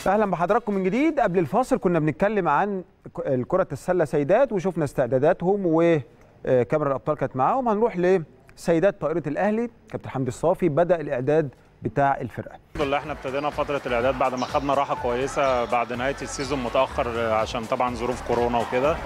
اهلا بحضراتكم من جديد قبل الفاصل كنا بنتكلم عن كرة السلة سيدات وشفنا استعداداتهم وكاميرا الابطال كانت معاهم هنروح لسيدات طائرة الاهلي كابتن حمدي الصافي بدأ الاعداد بتاع الفرقة الحمد لله احنا ابتدينا فترة الاعداد بعد ما خدنا راحة كويسة بعد نهاية السيزون متأخر عشان طبعا ظروف كورونا وكده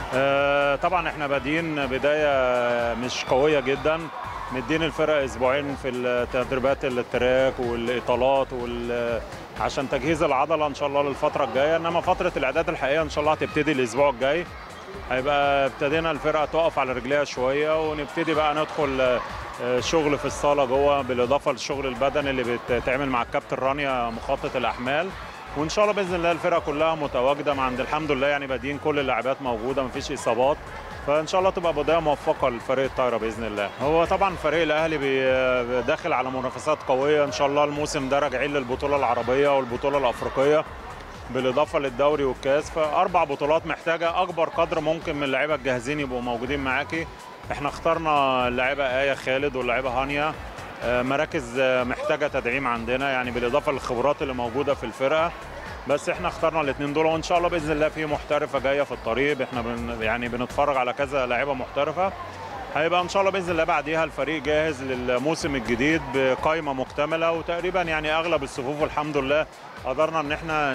اه طبعا احنا بادئين بداية مش قوية جدا مدين الفرقة اسبوعين في التدريبات التراك والاطالات وال عشان تجهيز العضله ان شاء الله للفتره الجايه انما فتره الاعداد الحقيقيه ان شاء الله هتبتدي الاسبوع الجاي هيبقى ابتدينا الفرقه تقف على رجليها شويه ونبتدي بقى ندخل شغل في الصاله جوه بالاضافه للشغل البدني اللي بيتعمل مع الكابتن رانيا مخطط الاحمال وان شاء الله باذن الله الفرقه كلها متواجده مع عند الحمد لله يعني بادئين كل اللاعبات موجوده مفيش اصابات فان شاء الله تبقى بدايه موفقه لفريق الطايره باذن الله هو طبعا فريق الاهلي داخل على منافسات قويه ان شاء الله الموسم ده راجعين للبطوله العربيه والبطوله الافريقيه بالاضافه للدوري والكاس فاربع بطولات محتاجه اكبر قدر ممكن من اللعيبه الجاهزين يبقوا موجودين معاكي احنا اخترنا اللاعبه ايه خالد واللاعبه هانيا مراكز محتاجه تدعيم عندنا يعني بالاضافه للخبرات اللي موجوده في الفرقه بس احنا اخترنا الاثنين دول وان شاء الله باذن الله في محترفه جايه في الطريق احنا بن يعني بنتفرج على كذا لاعيبه محترفه هيبقى ان شاء الله باذن الله بعديها الفريق جاهز للموسم الجديد بقائمه مكتمله وتقريبا يعني اغلب الصفوف الحمد لله قدرنا ان احنا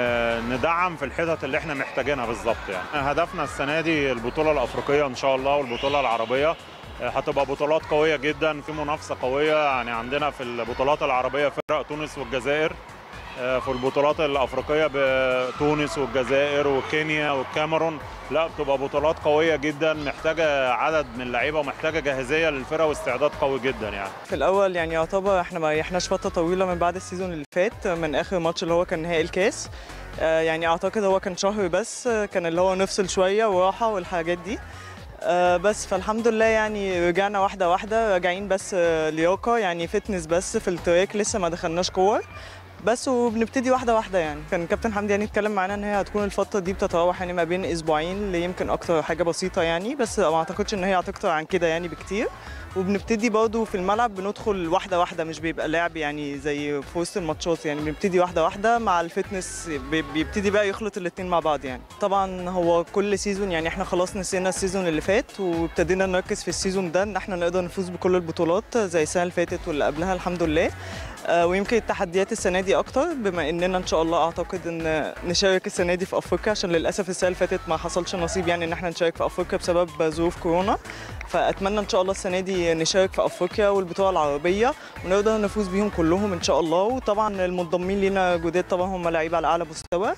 ندعم في الحتت اللي احنا محتاجينها بالظبط يعني هدفنا السنه دي البطوله الافريقيه ان شاء الله والبطوله العربيه هتبقى بطولات قويه جدا في منافسه قويه يعني عندنا في البطولات العربيه فرق تونس والجزائر في البطولات الافريقيه بتونس والجزائر وكينيا والكاميرون لا بتبقى بطولات قويه جدا محتاجه عدد من اللعيبه ومحتاجه جاهزيه للفرقه واستعداد قوي جدا يعني في الاول يعني يعتبر احنا ما ريحناش فتره طويله من بعد السيزون اللي فات من اخر ماتش اللي هو كان نهائي الكاس يعني اعتقد هو كان شهر بس كان اللي هو نفصل شويه وراحه والحاجات دي بس فالحمد لله يعني رجعنا واحده واحده راجعين بس لياقه يعني فتنس بس في التراك لسه ما دخلناش كور بس وبنبتدي واحده واحده يعني كان كابتن حمدي يعني اتكلم معانا ان هي هتكون الفتره دي بتتراوح يعني ما بين اسبوعين ليمكن اكتر حاجه بسيطه يعني بس ما اعتقدش ان هي هتكتر عن كده يعني بكتير وبنبتدي برضه في الملعب بندخل واحده واحده مش بيبقى لعب يعني زي في وسط الماتشات يعني بنبتدي واحده واحده مع الفتنس بيبتدي بقى يخلط الاثنين مع بعض يعني طبعا هو كل سيزون يعني احنا خلاص نسينا السيزون اللي فات وابتدينا نركز في السيزون ده ان احنا نقدر نفوز بكل البطولات زي السنه اللي فاتت واللي قبلها الحمد لله ويمكن التحديات السنه دي اكتر بما اننا ان شاء الله اعتقد ان نشارك السنه دي في افريقيا عشان للاسف السنه اللي فاتت ما حصلش نصيب يعني ان احنا نشارك في افريقيا بسبب ظروف كورونا فاتمنى ان شاء الله السنه دي نشارك في افريقيا والبطوله العربيه ونقدر نفوز بيهم كلهم ان شاء الله وطبعا المنضمين لينا جداد طبعا هم لعيبه على اعلى مستوى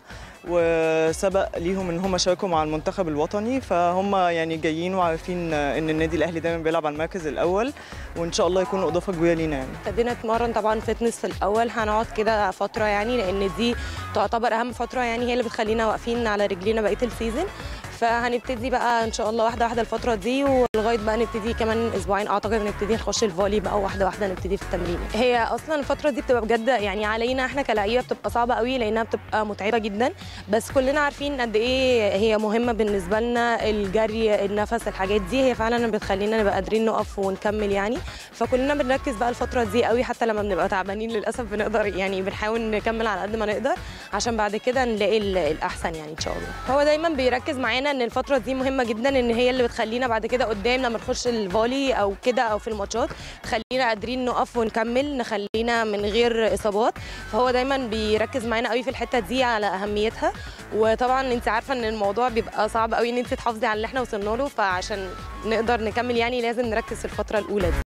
وسبق ليهم ان هم شاركوا مع المنتخب الوطني فهم يعني جايين وعارفين ان النادي الاهلي دايما بيلعب على المركز الاول وان شاء الله يكونوا اضافه كبيره لينا يعني ابتدينا نتمرن طبعا فتنس في الاول هنقعد كده فتره يعني لان دي تعتبر اهم فتره يعني هي اللي بتخلينا واقفين على رجلينا بقيه السيزون فهنبتدي بقى ان شاء الله واحده واحده الفتره دي ولغايه بقى نبتدي كمان اسبوعين اعتقد نبتدي نخش الفولي بقى واحده واحده نبتدي في التمرين هي اصلا الفتره دي بتبقى بجد يعني علينا احنا كلاعيبه بتبقى صعبه قوي لانها بتبقى متعبه جدا بس كلنا عارفين قد ايه هي مهمه بالنسبه لنا الجري النفس الحاجات دي هي فعلا بتخلينا نبقى قادرين نقف ونكمل يعني فكلنا بنركز بقى الفتره دي قوي حتى لما بنبقى تعبانين للاسف بنقدر يعني بنحاول نكمل على قد ما نقدر عشان بعد كده نلاقي الاحسن يعني ان شاء الله هو دايما بيركز معانا ان الفتره دي مهمه جدا ان هي اللي بتخلينا بعد كده قدام لما نخش الفولي او كده او في الماتشات تخلينا قادرين نقف ونكمل نخلينا من غير اصابات فهو دايما بيركز معانا قوي في الحته دي على اهميتها وطبعا انت عارفه ان الموضوع بيبقى صعب قوي ان انت تحافظي على اللي احنا وصلنا له فعشان نقدر نكمل يعني لازم نركز في الفتره الاولى دي